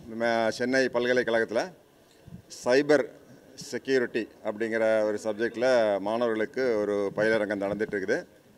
ம- சென்னை பல்கலைக்கழகத்தில் cyber security அப்படிங்கிற ஒரு சப்ஜெக்டில் மாணவர்களுக்கு ஒரு பயிலரங்கம் நடந்துட்டு இருக்குது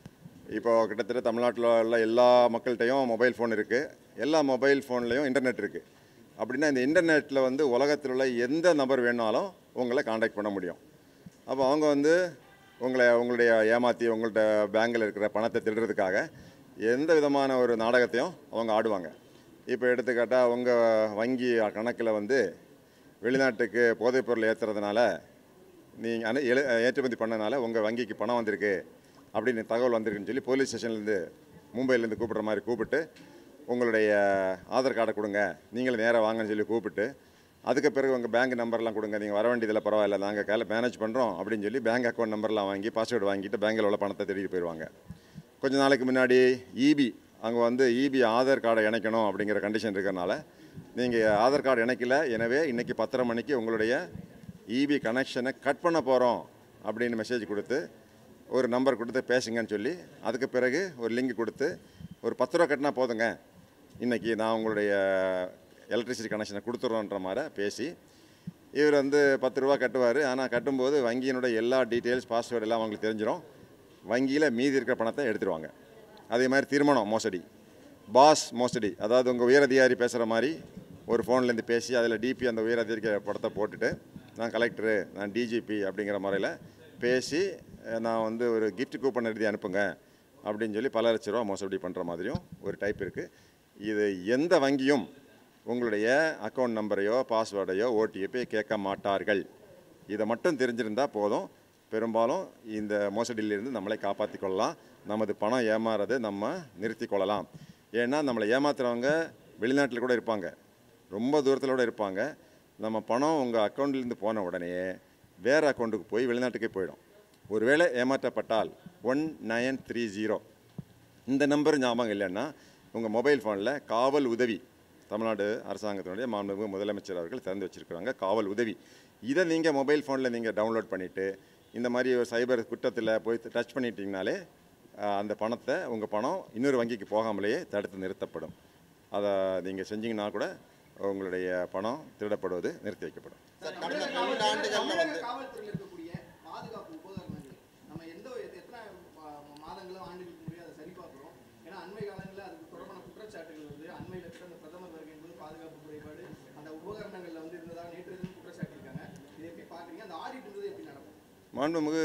இப்போ கிட்டத்தட்ட தமிழ்நாட்டில் உள்ள எல்லா மக்கள்கிட்டையும் மொபைல் ஃபோன் இருக்குது எல்லா மொபைல் ஃபோன்லேயும் இன்டர்நெட் இருக்குது அப்படின்னா இந்த இன்டர்நெட்டில் வந்து உலகத்தில் உள்ள எந்த நபர் வேணாலும் உங்களை காண்டாக்ட் பண்ண முடியும் அப்போ அவங்க வந்து உங்களை உங்களுடைய ஏமாற்றி உங்கள்ட்ட பேங்கில் இருக்கிற பணத்தை திருடுறதுக்காக எந்த விதமான ஒரு நாடகத்தையும் அவங்க ஆடுவாங்க இப்போ எடுத்துக்காட்டால் உங்கள் வங்கி கணக்கில் வந்து வெளிநாட்டுக்கு போதைப்பொருள் ஏற்றுறதுனால நீங்கள் அனு எழு ஏற்றுமதி பண்ணனால உங்கள் வங்கிக்கு பணம் வந்திருக்கு அப்படின்னு தகவல் வந்திருக்குன்னு சொல்லி போலீஸ் ஸ்டேஷன்லேருந்து மும்பையிலேருந்து கூப்பிட்ற மாதிரி கூப்பிட்டு உங்களுடைய ஆதார் கார்டை கொடுங்க நீங்களும் நேராக வாங்கன்னு சொல்லி கூப்பிட்டு அதுக்கு பிறகு உங்கள் பேங்க் நம்பர்லாம் கொடுங்க நீங்கள் வர வேண்டியதில் பரவாயில்ல நாங்கள் கையில் மேனேஜ் பண்ணுறோம் அப்படின்னு சொல்லி பேங்க் அக்கௌண்ட் நம்பர்லாம் வாங்கி பாஸ்வேர்டு வாங்கிட்டு பேங்கில் உள்ள பணத்தை திருடிட்டு போயிடுவாங்க கொஞ்ச நாளைக்கு முன்னாடி இபி அங்கே வந்து இபி ஆதார் கார்டை இணைக்கணும் அப்படிங்கிற கண்டிஷன் இருக்கிறனால நீங்கள் ஆதார் கார்டு இணைக்கல எனவே இன்றைக்கி பத்தரை மணிக்கு உங்களுடைய இபி கனெக்ஷனை கட் பண்ண போகிறோம் அப்படின்னு மெசேஜ் கொடுத்து ஒரு நம்பர் கொடுத்து பேசுங்கன்னு சொல்லி அதுக்கு பிறகு ஒரு லிங்க் கொடுத்து ஒரு பத்து ரூபா கட்டினா போதுங்க இன்றைக்கி நான் உங்களுடைய எலக்ட்ரிசிட்டி கனெக்ஷனை கொடுத்துட்றோன்ற மாதிரி பேசி இவர் வந்து பத்து ரூபா கட்டுவார் ஆனால் கட்டும்போது வங்கியினுடைய எல்லா டீட்டெயில்ஸ் பாஸ்வேர்டு எல்லாம் அவங்களுக்கு தெரிஞ்சிடும் வங்கியில் மீதி இருக்கிற பணத்தை எடுத்துருவாங்க அதே மாதிரி திருமணம் மோசடி பாஸ் மோசடி அதாவது உங்கள் உயரதிகாரி பேசுகிற மாதிரி ஒரு ஃபோன்லேருந்து பேசி அதில் டிபி அந்த உயரதிகாரி படத்தை போட்டுட்டு நான் கலெக்டரு நான் டிஜிபி அப்படிங்கிற முறையில் பேசி அஹ், நான் வந்து ஒரு gift கூப்பன் எழுதி அனுப்புங்க அப்படின்னு சொல்லி பல லட்ச ரூபா மோசடி பண்ணுற மாதிரியும் ஒரு டைப் இருக்குது இது எந்த வங்கியும் உங்களுடைய அக்கௌண்ட் நம்பரையோ பாஸ்வேர்டையோ ஓடிபி கேட்க மாட்டார்கள் இதை மட்டும் தெரிஞ்சிருந்தா போதும் பெரும்பாலும் இந்த மோசடியிலிருந்து நம்மளை காப்பாற்றிக் கொள்ளலாம் நமது பணம் ஏமாறதை நம்ம நிறுத்தி கொள்ளலாம் ஏன்னா நம்மளை ஏமாத்துறவங்க வெளிநாட்டில் கூட இருப்பாங்க ரொம்ப தூரத்தில் கூட இருப்பாங்க நம்ம பணம் உங்கள் அக்கௌண்ட்லேருந்து போன உடனே வேறு அக்கௌண்ட்டுக்கு போய் வெளிநாட்டுக்கே போயிடும் ஒருவேளை ஏமாற்றப்பட்டால் ஒன் நயன் த்ரீ ஜீரோ இந்த நம்பர் ஞாபகம் இல்லைன்னா உங்கள் மொபைல் ஃபோனில் காவல் உதவி தமிழ்நாடு அரசாங்கத்தினுடைய மாண்புமிகு முதலமைச்சர் அவர்கள் திறந்து வச்சிருக்கிறாங்க காவல் உதவி இதை நீங்கள் மொபைல் ஃபோனில் நீங்கள் டவுன்லோட் பண்ணிவிட்டு இந்த மாதிரி ஒரு சைபர் குற்றத்தில் போய் டச் பண்ணிட்டீங்கனாலே அஹ், அந்த பணத்தை உங்கள் பணம் இன்னொரு வங்கிக்கு போகாமலேயே தடுத்து நிறுத்தப்படும் அதை நீங்கள் செஞ்சீங்கன்னா கூட உங்களுடைய பணம் திருடப்படுவது நிறுத்தி வைக்கப்படும் சார் கடந்த ரெண்டு ஆண்டுகள்ல தமிழக வந்து காவல்துறையில் இருக்கக்கூடிய பாதுகாப்பு உபகரணங்கள் நம்ம எந்த ஒரு- எத்தனை மா- மாதங்களோ ஆண்டுகளுக்கு முறையோ அதை சரி பார்க்குறோம் ஏன்னா அண்மை காலங்களில் அதுக்கு தொடர்பான குற்றச்சாட்டுகள் வந்து அண்மையில் இருக்கிற அந்த பிரதமர் வருகை என்பது பாதுகாப்பு குறைபாடு அந்த உபகரணங்கள்ல வந்து இருந்ததாக நேற்று இருந்து குற்றச்சாட்டு இருக்காங்க இதை எப்படி பார்க்குறீங்க அந்த ஆடிட்ன்றது எப்படி நடக்கும் மாண்புமிகு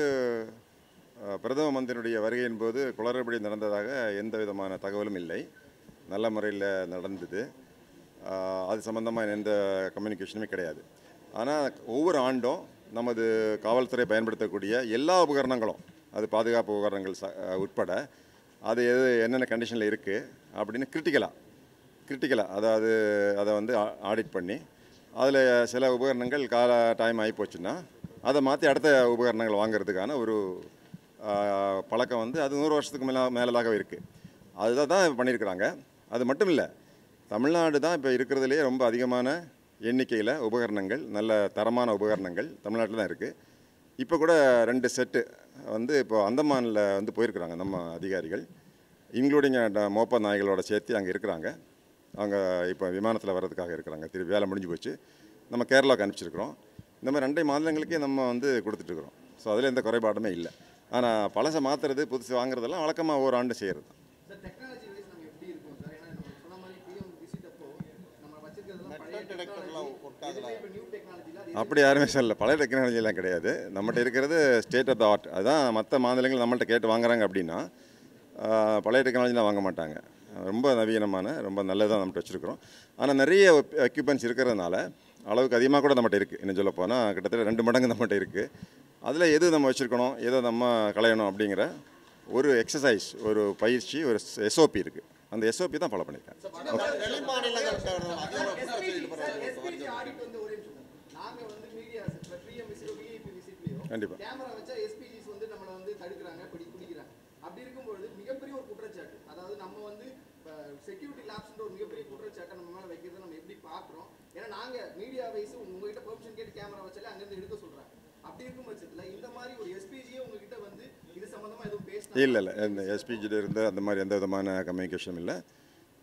அஹ், பிரதம மந்திரியுடைய வருகையின் போது குளறுபடி நடந்ததாக எந்த விதமான தகவலும் இல்லை நல்ல முறையில் நடந்தது அஹ், அது சம்பந்தமாக எந்த கம்யூனிகேஷனுமே கிடையாது ஆனால் ஒவ்வொரு ஆண்டும் நமது காவல்துறை பயன்படுத்தக்கூடிய எல்லா உபகரணங்களும் அது பாதுகாப்பு உபகரணங்கள் ச அஹ், உட்பட அது எது என்னென்ன கண்டிஷனில் இருக்குது அப்படின்னு கிரிட்டிக்கலாக கிரிட்டிக்கலாக அதாவது அதை வந்து ஆடிட் பண்ணி அதில் சில உபகரணங்கள் கால டைம் ஆகி போச்சுன்னா அதை மாற்றி அடுத்த உபகரணங்கள் வாங்குறதுக்கான ஒரு ஆ, பழக்கம் வந்து அது நூறு வருஷத்துக்கு மேலே மேலதாக இருக்குது அதுதான் தான் பண்ணியிருக்கிறாங்க அது மட்டும் இல்லை தமிழ்நாடு தான் இப்போ இருக்கிறதுலே ரொம்ப அதிகமான எண்ணிக்கையில் உபகரணங்கள் நல்ல தரமான உபகரணங்கள் தமிழ்நாட்டில் தான் இருக்குது இப்போ கூட ரெண்டு செட்டு வந்து இப்போ அந்தமானில் வந்து போயிருக்கிறாங்க நம்ம அதிகாரிகள் இன்க்ளூடிங் மோப்ப நாய்களோட சேர்த்து அங்கே இருக்கிறாங்க அவங்க இப்போ விமானத்தில் வர்றதுக்காக இருக்கிறாங்க திருப்பி வேலை முடிஞ்சு போச்சு நம்ம கேரளாவுக்கு அனுப்பிச்சிருக்கிறோம் இந்த மாதிரி ரெண்டை மாநிலங்களுக்கே நம்ம வந்து கொடுத்துட்ருக்குறோம் ஸோ அதில் எந்த குறைபாடுமே இல்லை ஆனால் பழசை மாற்றுறது புதுசு வாங்குறதெல்லாம் வழக்கமாக ஒவ்வொரு ஆண்டு செய்கிறது சார் டெக்னாலஜி வைஸ் நம்ம எப்படி இருக்கோம் சார் ஏன்னா நம்ம சொன்ன மாதிரி பிஎம் விசிட் அப்போ நம்ம வச்சிருக்கிறதெல்லாம் பழைய Metal detector எல்லாம் work ஆகல. டெக்னாலஜி இப்போ நியூ டெக்னாலஜியில் அது அப்படி யாருமே சொல்லல பழைய டெக்னாலஜிலாம் கிடையாது நம்மகிட்ட இருக்கிறது ஸ்டேட் ஆஃப் த ஆர்ட் அதுதான் மற்ற மாநிலங்கள் நம்மள்ட்ட கேட்டு வாங்குறாங்க அப்படின்னா ஆஹ், பழைய டெக்னாலஜிலாம் வாங்க மாட்டாங்க ரொம்ப நவீனமான ரொம்ப நல்லதாக நம்மகிட்ட வச்சுருக்கிறோம் ஆனால் நிறைய எக்யூப்மெண்ட்ஸ் இருக்கிறதுனால அளவுக்கு அதிகமாக கூட நம்மகிட்ட இருக்குது இன்னும் சொல்ல போனால் கிட்டத்தட்ட ரெண்டு மடங்கு நம்மகிட்ட இருக்குது அதில் எது நம்ம வச்சுருக்கணும் எதை நம்ம களையணும் அப்படிங்கிற ஒரு எக்ஸசைஸ் ஒரு பயிற்சி ஒரு எஸ்ஓபி இருக்குது அந்த எஸ்ஓபி தான் ஃபாலோ பண்ணியிருக்கேன் வெளி மாநிலங்கள் அதிகமாக குற்றத்தில் ஈடுபடுறாங்க எஸ்பிஜி ஆடிட் வந்து ஒரே நிமிஷம் நாங்க வந்து மீடியா பிஎம் விசிட் விஐபி விசிட்லயோ கண்டிப்பா. கேமரா வச்சா எஸ்பிஜிஸ் வந்து நம்மள வந்து தடுக்கிறாங்க பிடி பிடிக்கிறாங்க அப்படி இருக்கும்பொழுது மிகப்பெரிய ஒரு குற்றச்சாட்டு அதாவது நம்ம வந்து செக்யூரிட்டி லேப்ஸ்ன்ற ஒரு மிகப்பெரிய குற்றச்சாட்டை நம்ம மேல வைக்கிறத நம்ம எப்படி பாக்குறோம் ஏன்னா நாங்க மீடியா வைஸ் உங்ககிட்ட பெர்மிஷன் கேட்டு கேமரா வச்சாலே அங்கிருந்து எடுக்க சொல்றாங்க அப்படி இருக்கும் பட்சத்துல இந்த மாதிரி ஒரு எஸ்பிஜியே உங்ககிட்ட வந்து இது சம்பந்தமா எதுவும் பேசினா இல்லை இல்லை இந்த எஸ்பிஜியில் இருந்து அந்த மாதிரி எந்த விதமான கம்யூனிகேஷனும் இல்லை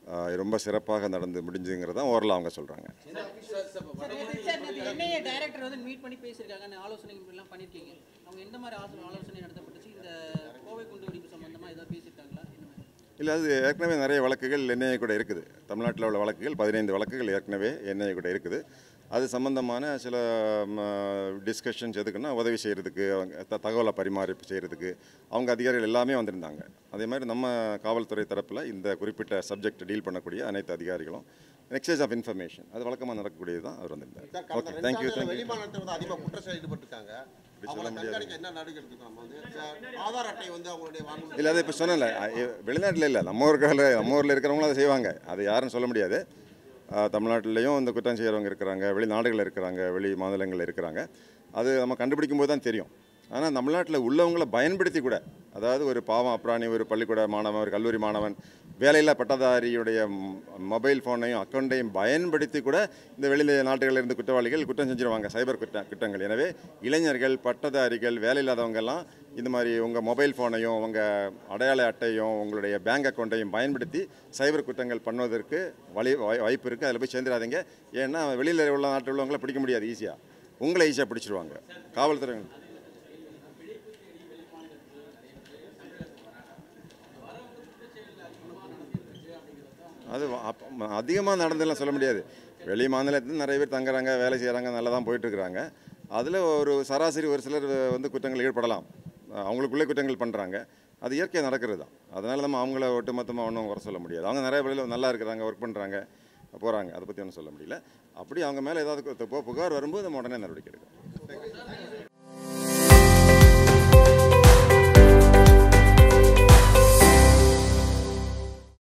ஆஹ், ரொம்ப சிறப்பாக நடந்து முடிஞ்சுங்கிறது தான் ஓரலாக அவங்க சொல்கிறாங்க சார் நேத்து சார் நேத்து என்ஐஏ டைரக்டர் வந்து மீட் பண்ணி பேசியிருக்காங்க ஆலோசனை எல்லாம் பண்ணியிருக்கீங்க அவங்க எந்த மாதிரி ஆலோசனை ஆலோசனை நடத்தப்பட்டுச்சு இந்த கோவை குண்டு வெடிப்பு சம்பந்தமா ஏதாவது பேசியிருக்காங்களா என்ன மாதிரி இல்லை அது ஏற்கனவே நிறைய வழக்குகள் என்ஐஏ கூட இருக்குது தமிழ்நாட்டில் உள்ள வழக்குகள் பதினைந்து வழக்குகள் ஏற்கனவே என்ஐஏ கூட இருக்குது அது சம்பந்தமான சில டிஸ்கஷன்ஸ் எதுக்குன்னா உதவி செய்கிறதுக்கு அவங்க த- தகவலை பரிமாறிப்பு செய்கிறதுக்கு அவங்க அதிகாரிகள் எல்லாமே வந்திருந்தாங்க அதே மாதிரி நம்ம காவல்துறை தரப்பில் இந்த குறிப்பிட்ட சப்ஜெக்ட் டீல் பண்ணக்கூடிய அனைத்து அதிகாரிகளும் எக்ஸ்சேஞ்ச் ஆஃப் இன்ஃபர்மேஷன் அது வழக்கமாக நடக்கக்கூடியது தான் அவர் வந்திருந்தார் சார், கடந்த ஓகே ரெண்டு தேங்க்யூ ஆண்டுகளா தேங்க்யூ வெளிமாநிலத்தில் வந்து அதிகமாக குற்றச்சாட்டு ஈடுபட்டிருக்காங்க அவங்களை கண்காணிக்க என்ன நடவடிக்கை எடுத்துக்கணும் நம்ம வந்து சார், ஆதார் அட்டை வந்து அவங்களுடைய வாங்கணும் இல்லை அதை இப்போ சொன்னல வெளிநாட்டில் இல்லை நம்ம ஊர்களில் நம்ம ஊரில் இருக்கிறவங்களும் அதை செய்வாங்க அது யாருன்னு சொல்ல முடியாது அஹ், தமிழ்நாட்டிலையும் இந்த குற்றம் செய்கிறவங்க இருக்கிறாங்க வெளிநாடுகளில் இருக்கிறாங்க வெளி மாநிலங்களில் இருக்கிறாங்க அது நம்ம கண்டுபிடிக்கும் போது தான் தெரியும் ஆனால் தமிழ்நாட்டில் உள்ளவங்களை பயன்படுத்தி கூட அதாவது ஒரு பாவம் அப்ராணி ஒரு பள்ளிக்கூட மாணவன் ஒரு கல்லூரி மாணவன் வேலையில்லா பட்டதாரியுடைய ம்- மொபைல் ஃபோனையும் அக்கௌண்ட்டையும் பயன்படுத்தி கூட இந்த வெளி நாட்டுகளில் இருந்து குற்றவாளிகள் குற்றம் செஞ்சிருவாங்க சைபர் குற்ற குற்றங்கள் எனவே இளைஞர்கள் பட்டதாரிகள் வேலையில்லாதவங்க எல்லாம் இந்த மாதிரி உங்கள் மொபைல் ஃபோனையும் உங்கள் அடையாள அட்டையும் உங்களுடைய பேங்க் அக்கௌண்ட்டையும் பயன்படுத்தி சைபர் குற்றங்கள் பண்ணுவதற்கு வழி வாய்- வாய்ப்பு இருக்குது அதில் போய் சேர்ந்துடாதீங்க ஏன்னா வெளியில் உள்ள நாட்டில் உள்ளவங்கள பிடிக்க முடியாது ஈஸியாக உங்களை ஈஸியாக பிடிச்சிருவாங்க காவல்துறை அது அதிகமாக நடந்ததெல்லாம் சொல்ல முடியாது வெளி மாநிலத்தில் நிறைய பேர் தங்குறாங்க வேலை செய்கிறாங்க நல்லா தான் போயிட்டுருக்குறாங்க அதில் ஒரு சராசரி ஒரு சிலர் வந்து குற்றங்கள் ஈடுபடலாம் அவங்களுக்குள்ளே குற்றங்கள் பண்ணுறாங்க அது இயற்கையாக நடக்கிறது தான் அதனால் நம்ம அவங்கள ஒட்டுமொத்தமாக ஒன்றும் குறை சொல்ல முடியாது அவங்க நிறைய பேர் நல்லா இருக்கிறாங்க ஒர்க் பண்ணுறாங்க போகிறாங்க அதை பற்றி ஒன்றும் சொல்ல முடியல அப்படி அவங்க மேலே ஏதாவது கு- புகார் வரும்போது நம்ம உடனே நடவடிக்கை எடுக்கணும்